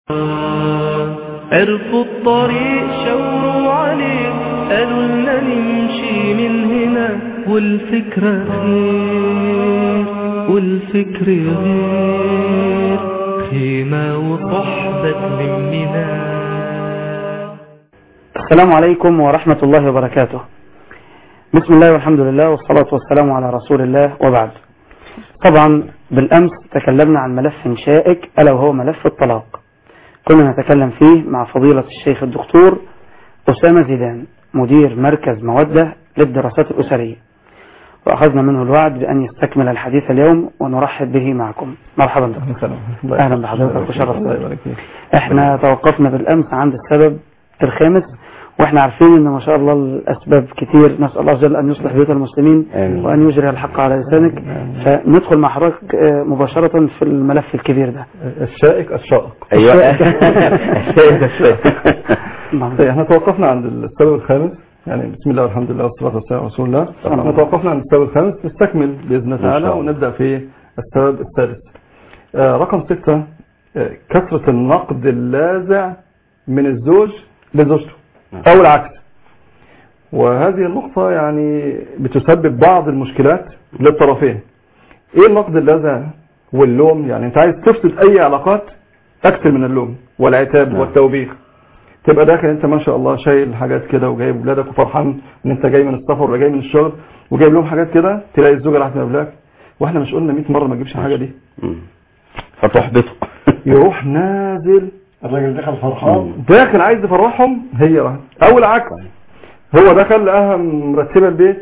عرفوا الطريق شاوروا عليه قالوا لنا نمشي من هنا والفكرة خير والفكر غير خيمة وصحبة تلمنا السلام عليكم ورحمة الله وبركاته بسم الله والحمد لله والصلاة والسلام على رسول الله وبعد طبعا بالأمس تكلمنا عن ملف شائك ألا وهو ملف الطلاق كنا نتكلم فيه مع فضيلة الشيخ الدكتور أسامة زيدان مدير مركز مودة للدراسات الأسرية وأخذنا منه الوعد بأن يستكمل الحديث اليوم ونرحب به معكم مرحبا دكتور أهلا بحضرتك وشرف احنا توقفنا بالأمس عند السبب الخامس واحنا عارفين ان ما شاء الله الاسباب كتير نسال الله جل ان يصلح بيوت المسلمين آمين. وان يجري الحق على لسانك فندخل مع حضرتك آه، مباشره في الملف الكبير ده الشائك الشائق ايوه الشيء الشيء نعم. طيب احنا توقفنا عند السبب الخامس يعني بسم الله والحمد لله والصلاة والسلام على رسول الله احنا توقفنا عند السبب الخامس نستكمل بإذن الله تعالى شاء الله. ونبدأ في السبب السادس آه رقم ستة آه كثرة النقد اللاذع من الزوج لزوجته أو العكس وهذه النقطة يعني بتسبب بعض المشكلات للطرفين ايه النقد اللاذع واللوم يعني انت عايز تفسد اي علاقات اكثر من اللوم والعتاب نعم. والتوبيخ تبقى داخل انت ما شاء الله شايل حاجات كده وجايب ولادك وفرحان ان انت جاي من السفر ولا جاي من الشغل وجايب لهم حاجات كده تلاقي الزوجه راحت مقابلاك واحنا مش قلنا 100 مره ما تجيبش الحاجه دي مم. فتحبطه يروح نازل الراجل دخل فرحان داخل عايز يفرحهم هي راحت او العكس هو دخل لقاها مرتبه البيت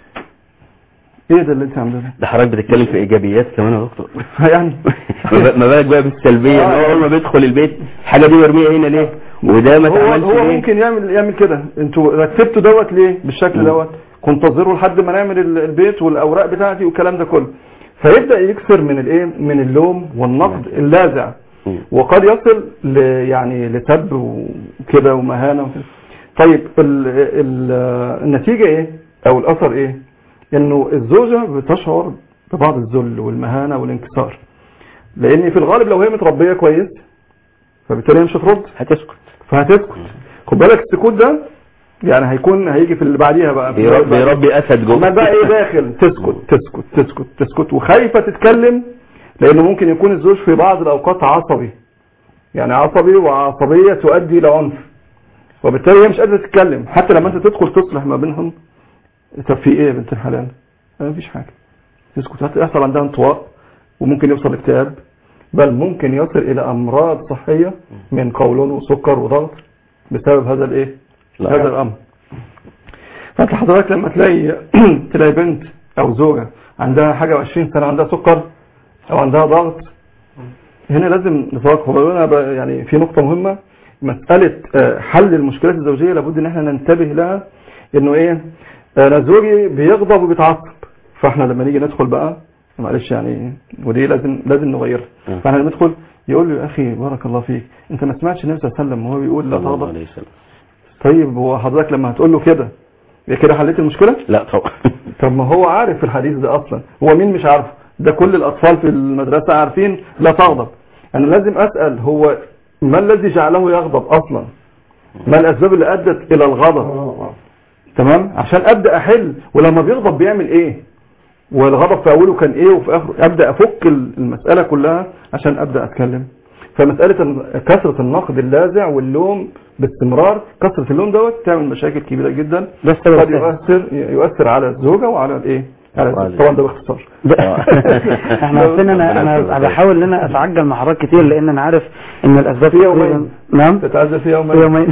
ايه ده اللي انت عامله ده ده حضرتك بتتكلم في ايجابيات كمان يا دكتور يعني ما ما بالك بقى بالسلبيه آه. ان هو اول ما بيدخل البيت الحاجه دي مرميه هنا ليه وده ما هو اتعملش هو ليه ممكن يعمل يعمل كده انتوا رتبتوا دوت ليه بالشكل مم. دوت كنت انتظروا لحد ما نعمل ال- البيت والاوراق بتاعتي والكلام ده كله فيبدا يكسر من الايه من اللوم والنقد اللاذع مم. وقد يصل ل يعني لسب وكده ومهانه وكده. طيب ال ال النتيجه ايه او الاثر ايه انه الزوجه بتشعر ببعض الذل والمهانه والانكسار لان في الغالب لو هي متربيه كويس فبالتالي هي مش هترد هتسكت فهتسكت خد بالك السكوت ده يعني هيكون هيجي في اللي بعديها بقى بيربي, بيربي اسد جوه عمال بقى ايه داخل تسكت تسكت تسكت تسكت وخايفه تتكلم لانه ممكن يكون الزوج في بعض الاوقات عصبي يعني عصبي وعصبيه تؤدي الى عنف وبالتالي هي مش قادره تتكلم حتى لما انت تدخل تصلح ما بينهم طب في ايه يا بنت الحلال ما فيش حاجه تسكت يحصل عندها انطواء وممكن يوصل اكتئاب بل ممكن يصل الى امراض صحيه من قولون وسكر وضغط بسبب هذا الايه لا. هذا الامر فانت حضرتك لما تلاقي تلاقي بنت او زوجه عندها حاجه و20 سنه عندها سكر او عندها ضغط هنا لازم نفرق هنا بقى يعني في نقطه مهمه مساله آه، حل المشكلات الزوجيه لابد ان احنا ننتبه لها انه ايه انا زوجي بيغضب وبيتعصب فاحنا لما نيجي ندخل بقى معلش يعني ودي لازم لازم نغيرها آه. فاحنا لما ندخل يقول له يا اخي بارك الله فيك انت ما سمعتش النبي صلى الله عليه وسلم وهو بيقول لا صلى الله تغضب عليه وسلم طيب هو حضرتك لما هتقول له كده يبقى كده حليت المشكله لا طبعا طب ما هو عارف الحديث ده اصلا هو مين مش عارفه ده كل الاطفال في المدرسه عارفين لا تغضب انا لازم اسال هو ما الذي جعله يغضب اصلا ما الاسباب اللي ادت الى الغضب تمام عشان ابدا احل ولما بيغضب بيعمل ايه والغضب في اوله كان ايه وفي اخره ابدا افك المساله كلها عشان ابدا اتكلم فمساله ال- كثره النقد اللاذع واللوم باستمرار كثره اللوم دوت تعمل مشاكل كبيره جدا ده السبب قد الثالث. يؤثر يؤثر على الزوجه وعلى الايه على وعلى- الزوج. طبعا ده باختصار احنا عارفين انا ربنا انا يستر. بحاول ان انا اتعجل مع حضرتك كتير لان انا عارف ان الاسباب في يومين. تقريباً- نعم تتعزل في يوم في يومين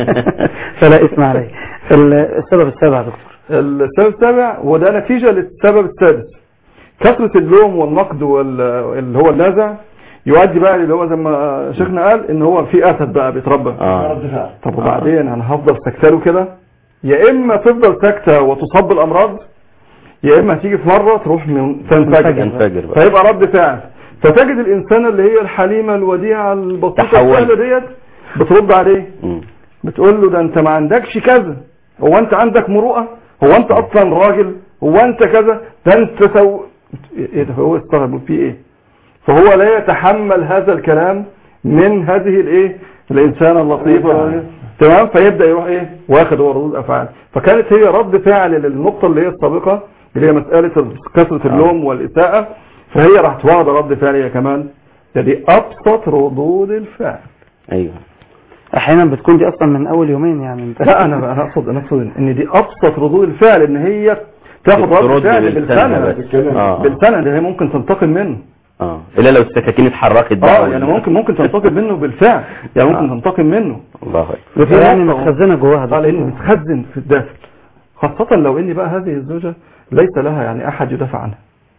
فلا اسم علي ال- السبب السابع يا دكتور السبب السابع وده نتيجة للسبب السادس كثرة اللوم والنقد واللي هو اللاذع يؤدي بقى اللي هو زي ما شيخنا قال ان هو في اسد بقى بيتربى اه رد فعل طب وبعدين انا هفضل سكتاله كده يا اما تفضل ساكته وتصاب بالامراض يا اما تيجي في مره تروح من تنفجر ينفجر بقى فيبقى رد فعل فتجد الانسانه اللي هي الحليمه الوديعه البسيطه تحول. السهله ديت بترد عليه مم. بتقول له ده انت ما عندكش كذا هو انت عندك مروءه هو انت اصلا راجل هو انت كذا ده انت سو ايه ده هو استغرب في ايه فهو لا يتحمل هذا الكلام من هذه الايه الانسان اللطيف تمام فيبدا يروح ايه واخد هو ردود افعال فكانت هي رد فعل للنقطه اللي هي السابقه اللي هي مساله كثره اللوم والاساءه فهي راح واخده رد فعل هي كمان ده دي ابسط ردود الفعل ايوه احيانا بتكون دي اصلا من اول يومين يعني انت لا انا انا اقصد انا اقصد ان دي ابسط ردود الفعل ان هي تاخد رد ترد فعل بالسنة بالسنه بس. آه. بالسنه ده هي ممكن تنتقم منه اه الا لو السكاكين اتحركت بقى اه وال- يعني ممكن ممكن تنتقم منه بالفعل يعني ممكن آه. تنتقم منه الله اكبر وفي يعني نقطة- متخزنه جواها اه ده لان متخزن في الداخل خاصة لو ان بقى هذه الزوجة ليس لها يعني احد يدافع عنها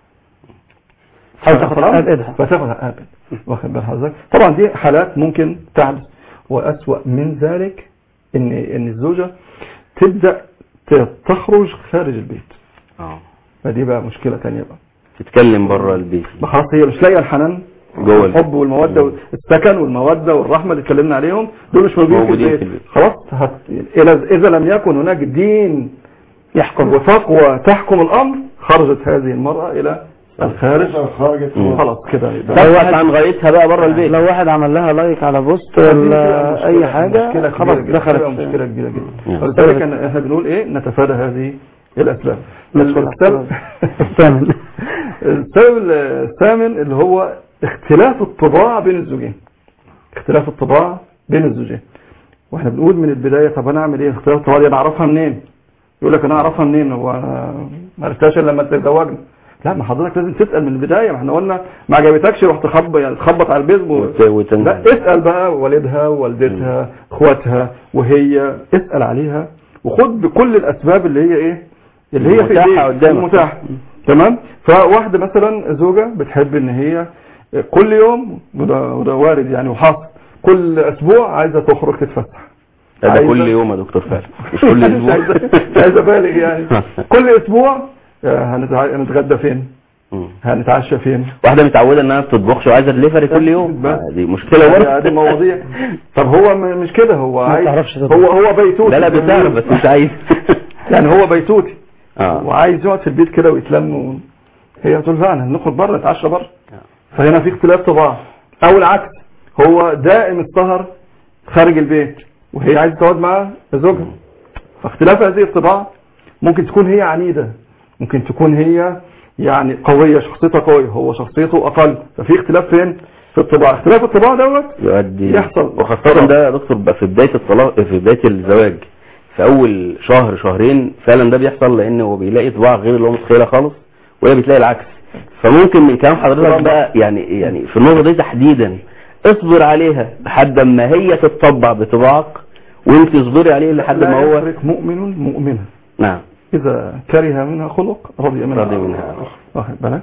حاول تاخد حقها بايدها فتاخد حقها بإيدها. واخد بال حضرتك طبعا دي حالات ممكن تحدث واسوأ من ذلك ان ان الزوجة تبدأ ت- تخرج خارج البيت اه فدي بقى مشكلة تانية بقى تتكلم بره البيت ما خلاص هي مش لاقيه الحنان جوه الحب والموده والسكن والموده والرحمه اللي اتكلمنا عليهم دول مش موجودين في موجودين البيت في البيت. خلاص هت... اذا اذا لم يكن هناك دين يحكم وتقوى تحكم الامر خرجت هذه المراه الى الخارج خرجت مم. خلاص كده يبقى تبحث عن غايتها بقى بره البيت لو واحد عمل لها لايك على بوست دي ولا مشكلة- اي حاجه مشكلة خلاص كبيرة جدا. دخلت بتبقى مشكلة كبيرة جدا نعم. ولذلك أنا- احنا بنقول ايه نتفادى هذه الاسباب ندخل السبب الثامن السبب الثامن اللي هو اختلاف الطباع بين الزوجين اختلاف الطباع بين الزوجين واحنا بنقول من البدايه طب انا اعمل ايه اختلاف الطباع دي انا اعرفها منين يقول لك انا اعرفها منين هو انا ما عرفتهاش الا لما تتزوجنا لا ما حضرتك لازم تسال من البدايه ما احنا قلنا ما عجبتكش رحت تخبط يعني تخبط على البيت و... وت- وتنزل. لا اسال بقى والدها ووالدتها اخواتها وهي اسال عليها وخد بكل الاسباب اللي هي ايه اللي هي في المتاحة ايديك قدامك. المتاحه تمام فواحده مثلا زوجه بتحب ان هي كل يوم وده, وده وارد يعني وحاصل كل اسبوع عايزه تخرج تتفسح ده عايزة- كل يوم يا دكتور فعلا مش كل مش اسبوع عايزه مش عايزه بالغ يعني كل اسبوع آه، هنتع- هنتغدى فين مم. هنتعشى فين واحده متعوده انها ما بتطبخش وعايزه دليفري كل يوم بس. آه، دي مشكله دي- برضه دي مواضيع طب هو م- مش كده هو ما عايز تعرفش تطبخ. هو هو بيتوتي لا لا بتعرف بس مش عايز يعني هو بيتوتي اه وعايز يقعد في البيت كده ويتلم و... هي تقول لا انا نخرج بره نتعشى بره فهنا في اختلاف طباع او العكس هو دائم السهر خارج البيت وهي عايزه تقعد مع زوجها فاختلاف هذه الطباع ممكن تكون هي عنيده ممكن تكون هي يعني قويه شخصيتها قويه هو شخصيته اقل ففي اختلاف فين في الطباع اختلاف الطباع دوت يؤدي يحصل. وخاصة ده يا دكتور بقى في بداية الطلاق في بداية الزواج في أول شهر شهرين فعلا ده بيحصل لأن هو بيلاقي طباع غير اللي هو متخيلها خالص وهي بتلاقي العكس فممكن من كلام حضرتك بقى يعني يعني في النقطة دي تحديدا اصبر عليها لحد ما هي تتطبع بطباعك وانت اصبري عليه لحد لا ما هو يفرق مؤمن مؤمنة نعم إذا كره منها خلق رضي منها رضي منها واخد بالك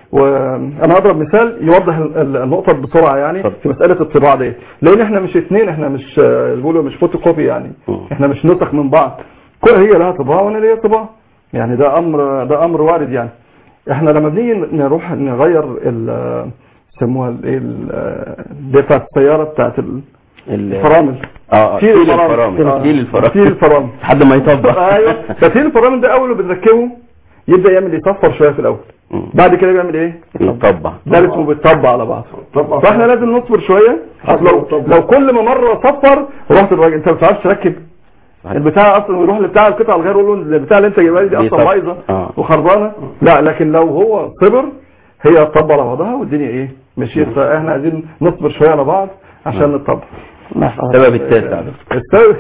وانا اضرب مثال يوضح ال- ال- النقطه بسرعه يعني اتفضل. في مساله الطباع دي لان احنا مش اثنين احنا مش آه، بيقولوا مش فوتو كوبي يعني مم. احنا مش نسخ من بعض كل هي لها طباع وانا ليا طباع يعني ده امر ده امر وارد يعني احنا لما بنيجي نروح نغير ال يسموها الايه ال- دي بتاعت السياره بتاعت ال- ال- الفرامل اه تيل تيل الفرامل. الفرامل آه. تيل الفرامل تيل الفرامل. لحد ما يطبع ايوه فتيل الفرامل ده اول ما بنركبه يبدا يعمل يصفر شويه في الاول مم. بعد كده بيعمل ايه يطبع ده اسمه بيتطبع على بعض طبع. فاحنا لازم نصبر شويه أصل لو طبع. لو كل ما مره صفر رحت الراجل انت ما بتعرفش تركب صحيح. البتاع اصلا ويروح لبتاع القطع الغير يقول له البتاع اللي انت جايبها لي دي اصلا بيطبع. بايظه آه. وخربانه لا لكن لو هو صبر هي تطبع على بعضها والدنيا ايه مشيت فاحنا عايزين نصبر شويه على بعض عشان نطبع السبب التاسع يا دكتور. السبب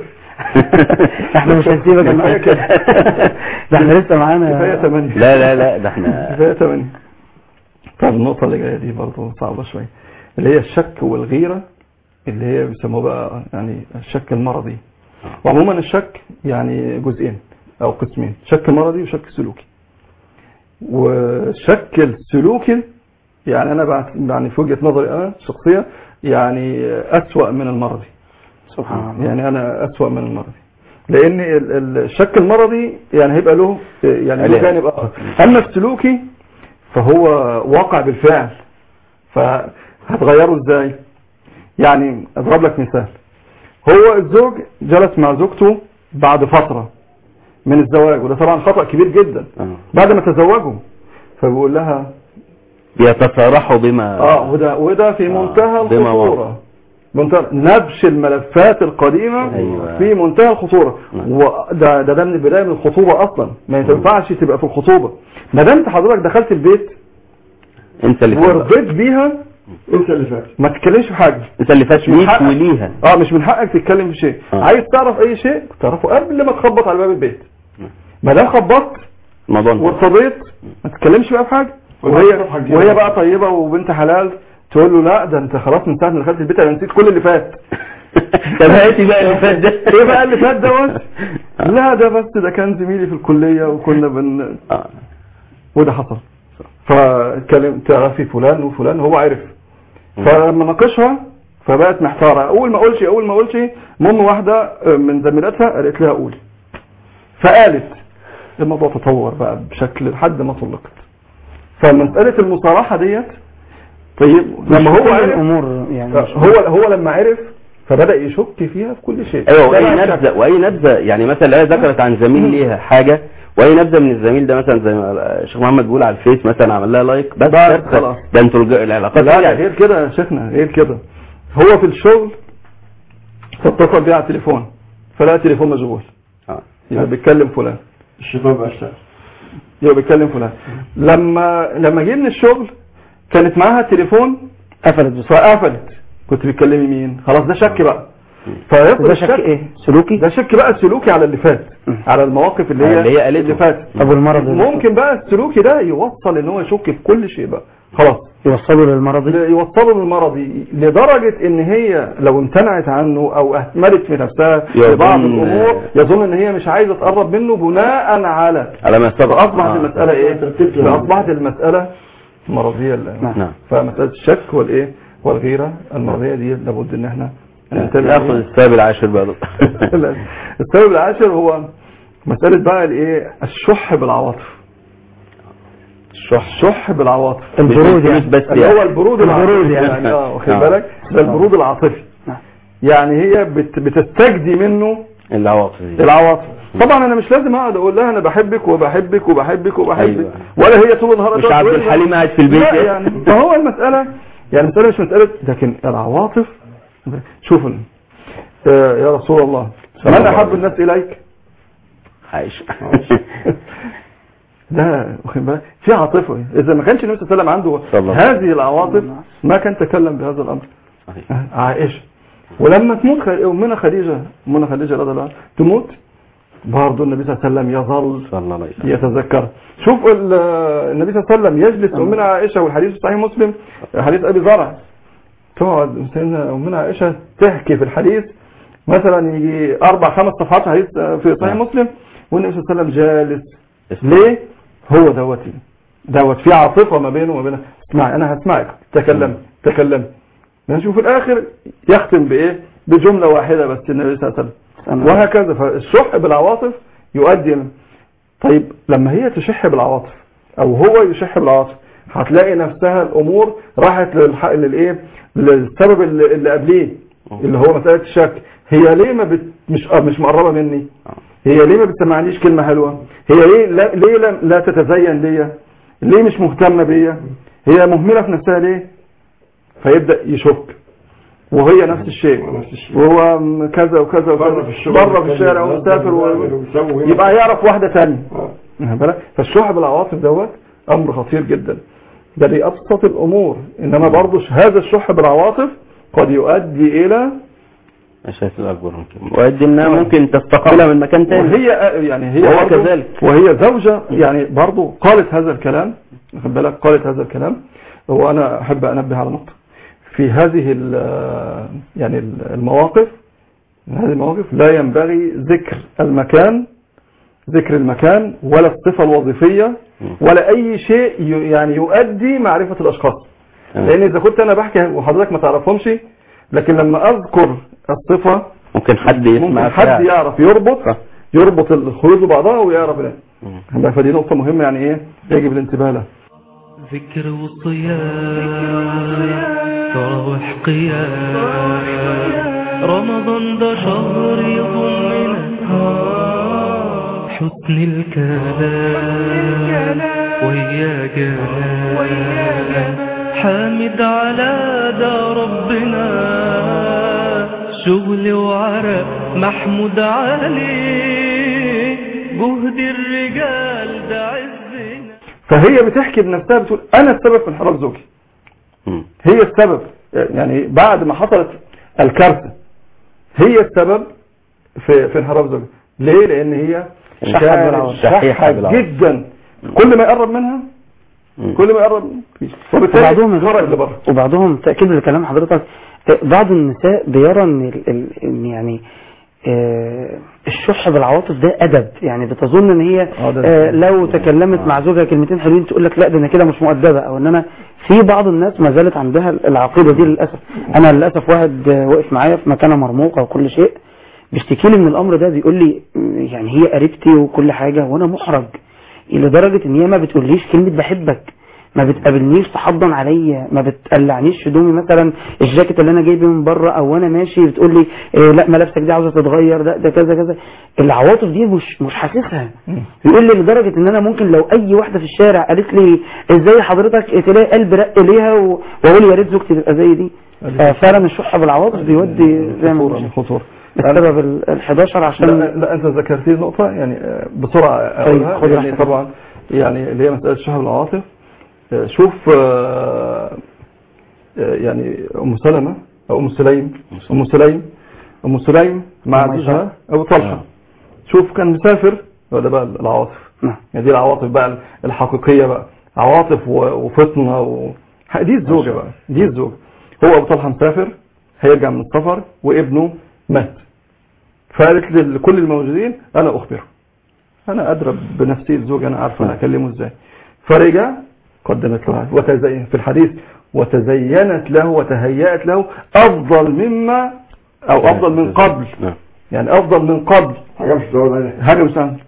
احنا مش هنسيبك كفاية المرة كده. ده احنا لسه كفايه معانا 8 لا لا لا ده احنا كفايه 8 طب النقطه اللي جايه دي برضه صعبه شويه اللي هي الشك والغيره اللي هي بيسموه بقى يعني الشك المرضي وعموما الشك يعني جزئين او قسمين شك مرضي وشك سلوكي والشك السلوكي يعني انا بعت- يعني في وجهه نظري انا الشخصيه يعني اسوأ من المرضي سبحان الله يعني انا اسوأ من المرضي لان ال- ال- الشك المرضي يعني هيبقى له يعني له عليه. جانب اخر اما السلوكي فهو واقع بالفعل فهتغيره ازاي يعني اضرب لك مثال هو الزوج جلس مع زوجته بعد فترة من الزواج وده طبعا خطأ كبير جدا آه. بعد ما تزوجوا فبيقول لها بيتصارحوا بما اه وده وده في آه، منتهى بما الخطورة منتهى نبش الملفات القديمة أيوة. في منتهى الخطورة نعم. وده ده, ده من البداية من الخطوبة أصلا ما ينفعش تبقى في الخطوبة ما دام انت حضرتك دخلت البيت انت اللي فات ورضيت بيها انت اللي فات ما تتكلمش في حاجة انت اللي فات من ليك حقك. وليها اه مش من حقك تتكلم في شيء آه. عايز تعرف اي شيء تعرفه قبل ما تخبط على باب البيت نعم. ما دام خبطت الموضوع انتهى. وارتضيت ما تتكلمش بقى في حاجه وهي وهي بقى طيبه وبنت حلال تقول له لا ده انت خلاص من ساعه ما دخلت البيت انا نسيت كل اللي فات طب هاتي بقى اللي فات ده ايه بقى اللي فات دوت لا ده بس ده كان زميلي في الكليه وكنا بن آه. وده حصل فكلم تعرفي فلان وفلان هو عرف فلما ناقشها فبقت محتاره اول ما اقولش اول ما اقولش المهم واحده من زميلاتها قالت لها قولي فقالت الموضوع تطور بقى بشكل لحد ما طلقت فمساله المصارحه ديت طيب لما هو كل عرف الامور يعني مش- هو هو لما عرف فبدا يشك فيها في كل شيء ايوه ده واي بقى نبذه واي نبذه يعني مثلا هي ذكرت عن زميل ليها حاجه واي نبذه من الزميل ده مثلا زي ما الشيخ محمد بيقول على الفيس مثلا عمل لها لايك بس بس كارثة. خلاص. ده انتوا الج- العلاقات لا لا رجعت. غير كده يا شيخنا غير كده هو في الشغل فاتصل بيه على التليفون فلقى التليفون مشغول آه. يبقى بيتكلم فلان الشباب اشتغل يبقى بيتكلم فلان لما لما جه من الشغل كانت معاها التليفون قفلت بسرعه فقفلت كنت بتكلمي مين خلاص ده شك بقى فيفضل ده شك ايه سلوكي ده شك بقى سلوكي على اللي فات على المواقف اللي هي اللي هي قالته. اللي فات طب والمرض ده؟ ممكن بقى السلوكي ده يوصل ان هو يشك في كل شيء بقى خلاص يوصلوا للمرض يوصله للمرض لدرجة ان هي لو امتنعت عنه او اهملت في نفسها يظن- لبعض الامور يظن ان هي مش عايزة تقرب منه بناء على على ما سبق فاصبحت آه. المسألة ايه فاصبحت المسألة مرضية الآن. نعم فمسألة الشك والايه والغيرة المرضية دي لابد ان احنا ننتبه ناخد ليها. السبب العاشر بقى لا. السبب العاشر هو مسألة بقى الايه الشح بالعواطف الشح الشح بالعواطف البرود يعني. بس اللي هو البرود البرود العاطفي يعني. يعني اه واخد آه. بالك ده البرود العاطفي نعم. يعني هي بت بتستجدي منه العواطف دي العواطف طبعا انا مش لازم اقعد اقول لها انا بحبك وبحبك وبحبك وبحبك أيوة. ولا هي طول النهار مش تقعد عبد تقول لي الحليم قاعد في البيت لا يعني فهو المسألة يعني المسألة مش مسألة لكن العواطف شوفوا آه، يا رسول الله صلى من الله أحب عليه الناس إليك عايش ده واخد بالك في عاطفة إذا ما كانش النبي صلى الله عليه وسلم عنده صلى الله عليه هذه العواطف ما كان تكلم بهذا الأمر صحيح. عائشة ولما تموت خ- أمنا خديجة أمنا خديجة رضي الله عنها تموت برضه النبي صلى الله عليه وسلم يظل صلى الله عليه وسلم يتذكر شوف ال- النبي صلى الله عليه وسلم يجلس أمنا عائشة والحديث في صحيح مسلم حديث أبي زرع تقعد سيدنا أمنا عائشة تحكي في الحديث مثلا يجي أربع خمس صفحات حديث في صحيح نعم. مسلم والنبي صلى الله عليه وسلم جالس اسمع. ليه؟ هو دوتي دوت في عاطفة ما بينه وما بينها اسمعي أنا هسمعك تكلم تكلم نشوف في الآخر يختم بإيه؟ بجملة واحدة بس النبي صلى الله عليه وسلم وهكذا فالشح بالعواطف يؤدي طيب لما هي تشح بالعواطف او هو يشح بالعواطف هتلاقي نفسها الامور راحت للحق للايه للسبب اللي, اللي قبليه اللي هو مساله الشك هي ليه ما بت مش آه مش مقربه مني هي ليه ما بتسمعنيش كلمه حلوه هي ليه لا ليه لا, لا تتزين ليا ليه مش مهتمه بيا هي مهمله في نفسها ليه فيبدا يشك وهي نفس الشيء نفس الشيء. وهو م- كذا وكذا بره وكذا في الشغل بره في بيتكلم الشارع ده، ومسافر و... بيعمل وبيسوي هنا. يبقى يعرف واحده ثانيه آه. واخد بالك؟ فالشح بالعواطف دوت امر خطير جدا ده لابسط الامور انما برضه هذا الشح بالعواطف قد يؤدي الى مشاكل اكبر ممكن ويؤدي انها ممكن تستقبلها من مكان تاني وهي يعني هي وهو برضه- كذلك. وهي زوجة يعني برضه قالت هذا الكلام واخد بالك قالت هذا الكلام وانا احب انبه على نقطة في هذه ال- يعني المواقف هذه المواقف لا ينبغي ذكر المكان ذكر المكان ولا الصفة الوظيفية ولا اي شيء ي- يعني يؤدي معرفة الاشخاص تمام. لان اذا كنت انا بحكي وحضرتك ما تعرفهمش لكن لما اذكر الصفة ممكن حد يسمع ممكن حد فيها. يعرف يربط صح. يربط الخيوط ببعضها ويعرف ده مم. فدي نقطة مهمة يعني ايه يجب الانتباه لها ذكر وصيام تراوح قيام رمضان ده شهر يضمنا حسن الكلام ويا جمال حامد على ده ربنا شغل وعرق محمود علي جهد الرجال ده عزنا فهي بتحكي بنفسها بتقول انا السبب في انحراف زوجي مم. هي السبب يعني بعد ما حصلت الكارثه هي السبب في في انحراف زوجها ليه لان هي شحة كانت بالعوض. شحيحة شحة بالعوض. جدا كل ما يقرب منها مم. كل ما يقرب مفيش وبالتالي وبعضهم خرج لبره وبعضهم تأكيد لكلام حضرتك بعض النساء بيرى ان ال- ال- إن يعني آه، الشح بالعواطف ده ادب يعني بتظن ان هي آه، ده- آه، لو تكلمت مع زوجها كلمتين حلوين تقول لك لا ده انا كده مش مؤدبه او ان انا في بعض الناس ما زالت عندها العقيده دي للاسف انا للاسف واحد آه، واقف معايا في مكانه مرموقه وكل شيء بيشتكي لي من الامر ده بيقول لي م، يعني هي قريبتي وكل حاجه وانا محرج الى درجه ان هي ما بتقوليش كلمه بحبك ما بتقابلنيش تحضن عليا ما بتقلعنيش هدومي مثلا الجاكيت اللي انا جايبه من بره او وانا ماشي بتقول لي إيه لا ملابسك دي عاوزه تتغير ده ده كذا كذا العواطف دي مش مش حاسسها بيقول لي لدرجه ان انا ممكن لو اي واحده في الشارع قالت لي ازاي حضرتك تلاقي قلب رق ليها و- واقول يا ريت زوجتي تبقى زي دي فعلا الشح بالعواطف بيودي زي ما خطوره قلنا. خطوره السبب ال 11 لا, عشان لا انت ذكرت لي نقطه يعني آه، بسرعه اقولها خد يعني راحتك. طبعا يعني اللي هي مساله شهر العواطف آه، شوف آه، آه، يعني ام سلمه او ام سليم ام سليم ام سليم مع أم زوجها ابو طلحه شوف كان مسافر وده بقى العواطف نعم. يعني دي العواطف بقى الحقيقيه بقى عواطف و- وفطنه و... دي الزوجه بقى دي الزوجه هو ابو طلحه مسافر هيرجع من السفر وابنه مات فقالت لكل الموجودين انا اخبره انا ادرى بنفسي الزوج انا عارفه انا اكلمه ازاي فرجع قدمت له وتزين في الحديث وتزينت له وتهيأت له افضل مما او افضل من قبل نعم. يعني افضل من قبل حاجة مش دور عليها حاجه مش سهله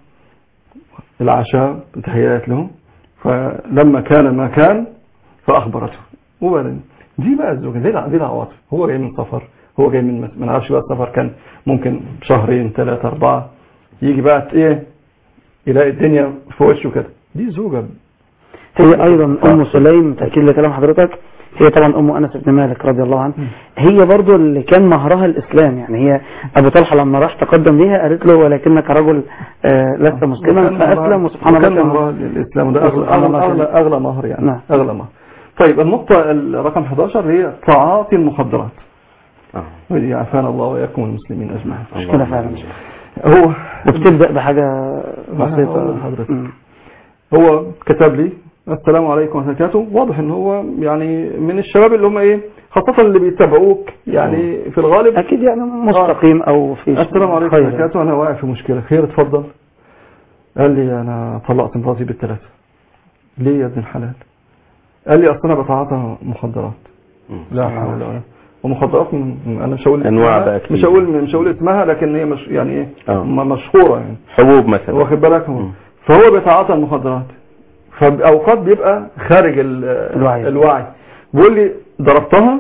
العشاء تهيأت له فلما كان ما كان فاخبرته وبعدين دي بقى الزوجه دي الع- دي العواطف هو جاي من سفر هو جاي من ما نعرفش بقى السفر كان ممكن شهرين ثلاثه اربعه يجي بقى ايه يلاقي الدنيا في وشه كده دي زوجه هي ايضا ام سليم تاكيد لكلام حضرتك هي طبعا ام انس بن مالك رضي الله عنه هي برضو اللي كان مهرها الاسلام يعني هي ابو طلحه لما راح تقدم ليها قالت له ولكنك رجل آه لست مسلما فاسلم وسبحان الله كان كان مهر الاسلام ده اغلى سبحان الله اغلى, كان- أغلى, أغلى مهر يعني نعم. اغلى مهر طيب النقطه رقم 11 هي تعاطي المخدرات آه. ودي عافانا الله واياكم المسلمين اجمعين مشكله فعلا هو وبتبدا بحاجه هقول بسيطه لحضرتك. مم. هو كتب لي السلام عليكم ورحمه الله وبركاته واضح ان هو يعني من الشباب اللي هم ايه خاصه اللي بيتابعوك يعني في الغالب اكيد يعني مستقيم او في السلام عليكم خير ورحمه الله وبركاته انا واقع في مشكله خير اتفضل قال لي انا طلقت مراتي بالثلاثه ليه يا ابن الحلال قال لي اصل انا بتعاطى مخدرات مم. لا حول ولا قوه ومخدرات من من- انا مش هقول أنواع اسمها- بقى كتير. مش هقول مش هقول اسمها لكن هي مش يعني ايه آه. م- مشهوره يعني حبوب مثلا واخد بالك هو مم. فهو بيتعاطى المخدرات فاوقات بيبقى خارج ال- الوعي. الوعي بيقول لي ضربتها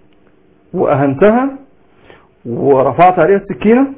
واهنتها ورفعت عليها السكينه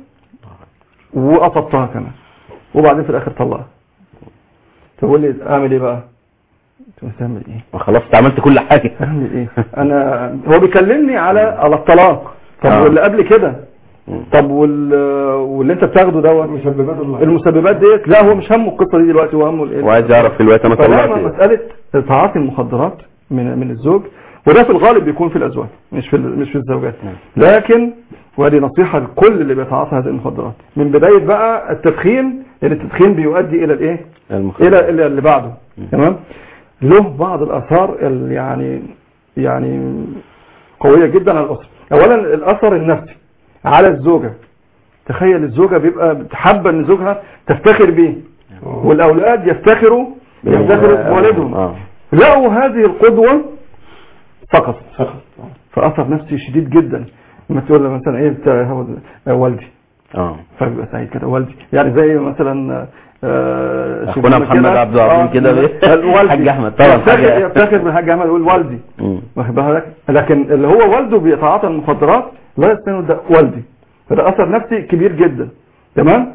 وقطبتها كمان وبعدين في الاخر طلقها تقول لي اعمل ايه بقى قلت له تعمل ايه ما خلاص انت عملت كل حاجه اعمل ايه انا هو بيكلمني على على الطلاق طب آه. واللي قبل كده مم. طب وال واللي انت بتاخده دوت المسببات اللي المسببات ديت لا هو مش همه القصه دي دلوقتي هو همه الايه وعايز يعرف دلوقتي انا فلا طلعت ايه مساله تعاطي المخدرات من من الزوج وده في الغالب بيكون في الازواج مش في ال- مش في الزوجات نعم. لكن ودي نصيحه لكل اللي بيتعاطى هذه المخدرات من بدايه بقى التدخين لان التدخين بيؤدي الى الايه المخدرات. الى الى اللي بعده تمام له بعض الاثار ال- يعني يعني قويه جدا على الاسره اولا الاثر النفسي على الزوجه تخيل الزوجه بيبقى حابه ان زوجها تفتخر بيه والاولاد يفتخروا يفتخروا بوالدهم اه لقوا هذه القدوه سقط فاثر نفسي شديد جدا لما تقول له مثلا ايه بتاع هو والدي اه فبيبقى سعيد كده والدي يعني زي مثلا آه، أخونا شوفوا محمد كده. عبد العظيم آه، كده بيه. الوالدي حاج أحمد طبعا، يفتخر حاجة- يفتخر بالحاج احمد يقول والدي مم. واخد بالك لكن اللي هو والده بيتعاطى المخدرات لا يستنوا ده والدي فده اثر نفسي كبير جدا تمام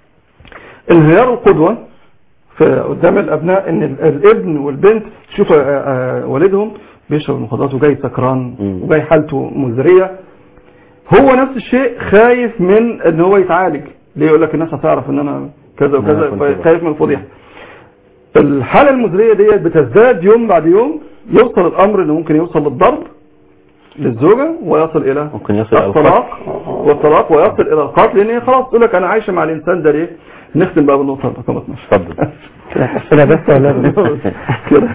انهيار في قدام الابناء ان ال- الابن والبنت شوف آه، آه، والدهم بيشرب المخدرات وجاي سكران مم. وجاي حالته مزريه هو نفس الشيء خايف من ان هو يتعالج ليه يقول لك الناس هتعرف ان انا كذا إن أنا وكذا كنت خايف من الفضيحه الحاله المزريه ديت بتزداد يوم بعد يوم يوصل الامر انه ممكن يوصل للضرب للزوجه ويصل الى ممكن يصل إلى الطلاق والطلاق ويصل الى القتل لان هي خلاص تقول لك انا عايشه مع الانسان ده ليه نختم بقى بالنقطه رقم 12 اتفضل تحسنا بس ولا لا؟ كده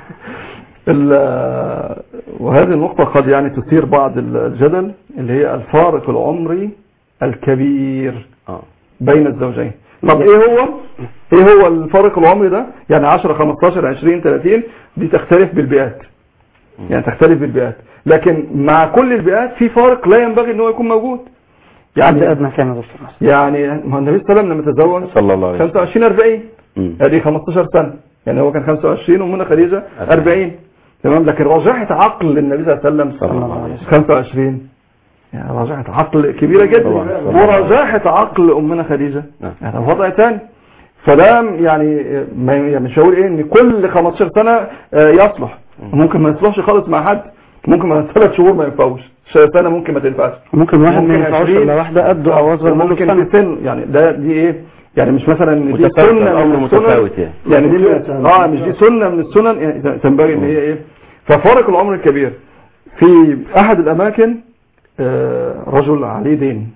ال- وهذه النقطة قد يعني تثير بعض الجدل اللي هي الفارق العمري الكبير اه بين الزوجين طب ايه هو ايه هو الفارق العمري ده يعني 10 15 20 30 دي تختلف بالبيئات يعني تختلف بالبيئات لكن مع كل البيئات في فارق لا ينبغي ان هو يكون موجود يعني يعني ادنى كام يا دكتور مثلا يعني ما هو النبي صلى الله عليه وسلم لما تزوج صلى الله عليه وسلم 25 40 مم. ادي 15 سنة يعني هو كان 25 ومنى خديجة 40 تمام لكن راجحة عقل النبي صلى الله عليه وسلم صلى الله عليه وسلم 25 يعني راجحة عقل كبيرة جدا طبعاً، طبعاً. وراجحة عقل أمنا خديجة نعم. يعني وضع تاني فده يعني ما يعني مش هقول ايه ان كل 15 سنة آه، يصلح ممكن ما يصلحش خالص مع حد ممكن ما ثلاث شهور ما ينفعوش سنة ممكن ما تنفعش ممكن واحد ما ممكن ينفعوش 20 الا واحده قده او اصغر منه ممكن بسنه في سن يعني ده دي ايه يعني مش مثلا إن دي متفاوت، سنه الأمر من السنن متفاوت يعني. يعني دي اه مش دي سنه من السنن يعني تنبغي ان هي ايه ففارق العمر الكبير في احد الاماكن آه، رجل عليه دين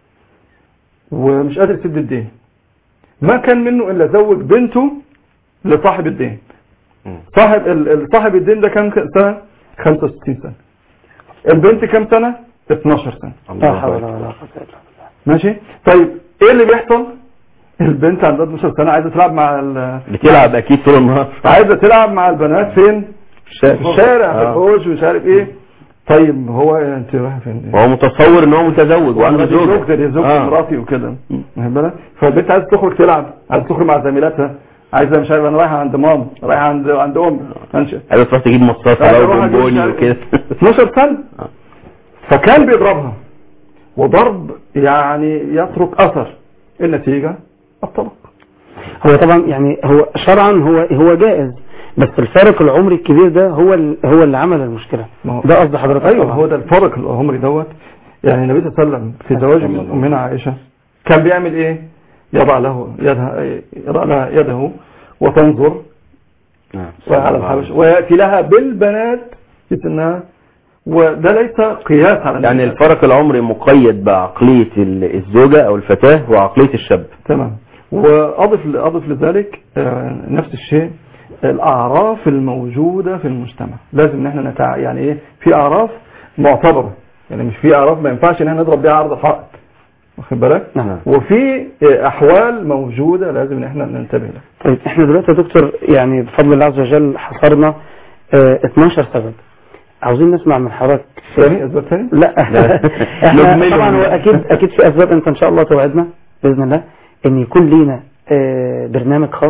ومش قادر يسد الدين ما كان منه الا زوج بنته لصاحب الدين مم. صاحب ال- ال- صاحب الدين ده كام سنه 65 سنه البنت كام سنه 12 سنه لا حول الله ولا أكبر. قوه الا بالله ماشي طيب ايه اللي بيحصل البنت عندها 12 سنه عايزه تلعب مع ال... بتلعب اكيد طول النهار عايزه تلعب مع البنات فين في الشارع في آه. الحوش ومش عارف ايه طيب هو انت رايحه فين وهو متصور ان هو متزوج وعنده دي زوجة زوجتي دي زوجة آه. مراتي وكده واخد بالك فالبنت عايزه تخرج تلعب عايزه تخرج مع زميلاتها عايزه مش عارف انا رايحه عند ماما رايحه عند عند امي ماشي عايزة تروح تجيب مصاصة عايزة بقى أروح أجيب مش وبونبوني عارف وكده 12 سنه آه. فكان بيضربها وضرب يعني يترك اثر النتيجه الطلاق هو طبعا يعني هو شرعا هو هو جائز بس الفارق العمري الكبير ده هو ال- هو اللي عمل المشكله ما هو- ده قصد حضرتك ايوه طبعاً. هو ده الفرق العمري دوت يعني النبي صلى الله عليه وسلم في زواج من امنا عائشه كان بيعمل ايه يضع له يدها يضع لها يده وتنظر نعم. على الحبش وياتي لها بالبنات في سنها وده ليس قياس على يعني النساء. الفرق العمري مقيد بعقلية ال- الزوجة او الفتاة وعقلية الشاب تمام واضف اضف لذلك آه، نفس الشيء الاعراف الموجوده في المجتمع لازم ان احنا نتع... يعني ايه في اعراف معتبره يعني مش في اعراف ما ينفعش ان احنا نضرب بيها عرض الحائط واخد بالك نعم. وفي آه، احوال موجوده لازم ان احنا ننتبه لها طيب احنا دلوقتي يا دكتور يعني بفضل الله عز وجل حصرنا اه 12 سبب عاوزين نسمع من حضرتك ثاني اسباب ثاني لا احنا نجملهم. طبعا هو اكيد اكيد في اسباب انت ان شاء الله توعدنا باذن الله ان يكون لينا اه برنامج خاص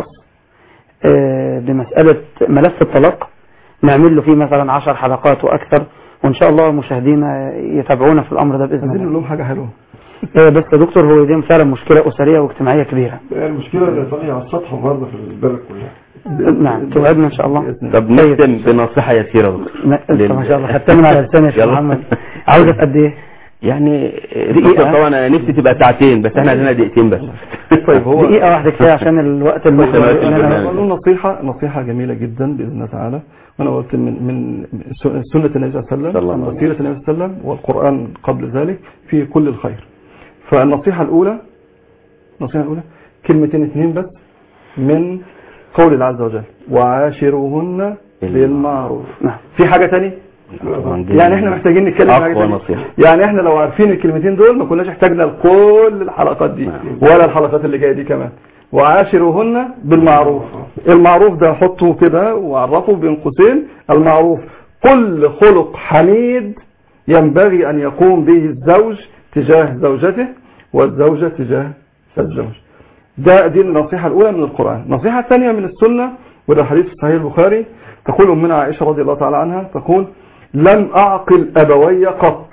اه بمساله ملف الطلاق نعمل له فيه مثلا 10 حلقات واكثر وان شاء الله مشاهدينا يتابعونا في الامر ده باذن عايزين نقول الله لهم حاجه حلوه اه بس يا دكتور هو دي فعلا مشكله اسريه واجتماعيه كبيره المشكلة اللي طالعة على السطح برضه في البلد كلها نعم توعدنا ان شاء الله بإذن طب نختم بنصيحة يسيرة يا دكتور لا، انت لل- ما شاء الله خدتها من على لساني يا شيخ يلا. محمد عاوزة في قد ايه؟ يعني دقيقة. دقيقة طبعا انا نفسي تبقى ساعتين بس احنا عندنا دقيقتين بس طيب هو دقيقة واحدة كفاية عشان الوقت طيب، المخرج طيب، ان طيب، انا نقول نصيحة نصيحة جميلة جدا بإذن الله تعالى وأنا قلت من من سنة النبي صلى الله عليه صلى الله عليه وسلم وسلم. وسيرة النبي صلى الله عليه وسلم والقرآن قبل ذلك في كل الخير فالنصيحة الأولى النصيحة الأولى كلمتين اثنين بس من قول الله عز وجل وعاشروهن بالمعروف نعم في حاجة تانية يعني احنا محتاجين نتكلم في حاجة أقوى تانية. نصيحة. يعني احنا لو عارفين الكلمتين دول ما كناش احتاجنا لكل الحلقات دي نعم. ولا الحلقات اللي جايه دي كمان وعاشروهن بالمعروف المعروف ده حطه كده وعرفه بين قوسين المعروف كل خلق حميد ينبغي ان يقوم به الزوج تجاه زوجته والزوجة تجاه الزوج ده دي النصيحة الأولى من القرآن النصيحة الثانية من السنة وده حديث في صحيح البخاري تقول أمنا عائشة رضي الله تعالى عنها تقول لم أعقل أبوي قط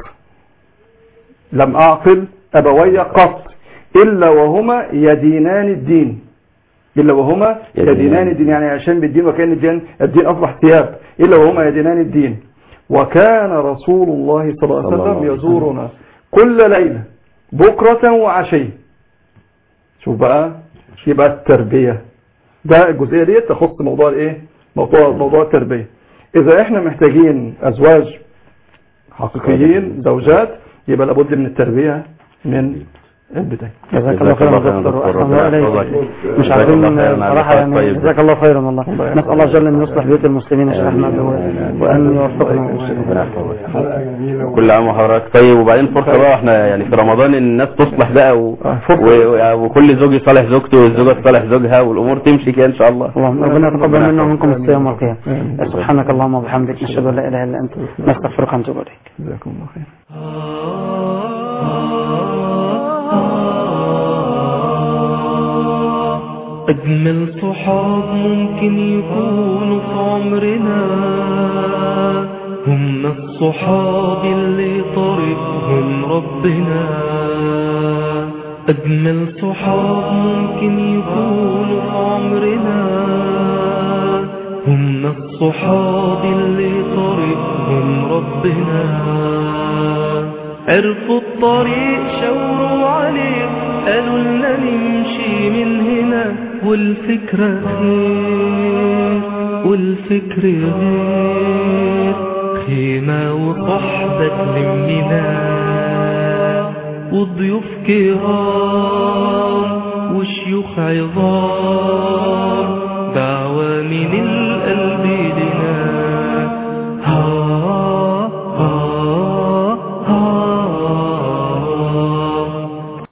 لم أعقل أبوي قط إلا وهما يدينان الدين إلا وهما يدينان. يدينان الدين يعني عشان بالدين وكان الدين الدين أصبح ثياب إلا وهما يدينان الدين وكان رسول الله صلى الله صلى الله عليه عليه وسلم يزورنا كل ليلة بكرة وعشية شوف بقى يبقى التربية ده الجزئية دي تخص موضوع الايه موضوع موضوع التربية اذا احنا محتاجين ازواج حقيقيين زوجات يبقى لابد من التربية من البداية جزاك الله خيرا يا دكتور واحسن الله اليك مش جزاك عارفين الله خيرا على صراحه اللقاء يعني الطيب. جزاك الله خيرا والله نسال الله جل ان يصلح بيوت المسلمين يا شيخ احمد آمين. و- وان يوفقنا ربنا يحفظك. حلقة جميلة كل عام وحضرتك طيب وبعدين فرصه بقى احنا يعني في رمضان الناس تصلح بقى و... آه، فرصة. و... وكل زوج يصالح زوجته والزوجه تصالح زوجها والامور تمشي كده ان شاء الله اللهم ربنا يتقبل منا ومنكم الصيام والقيام آمين. سبحانك اللهم وبحمدك نشهد ان لا اله الا انت نستغفرك ونتوب اليك جزاكم الله خير أجمل صحاب ممكن يكونوا في عمرنا هم الصحاب اللي طريقهم ربنا أجمل صحاب ممكن يكونوا في عمرنا هم الصحاب اللي طريقهم ربنا عرفوا الطريق شاوروا عليه قالوا لنا نمشي من هنا والفكرة خير والفكر غير خيمة وصحبة تلمنا وضيوف كرام وشيوخ عظام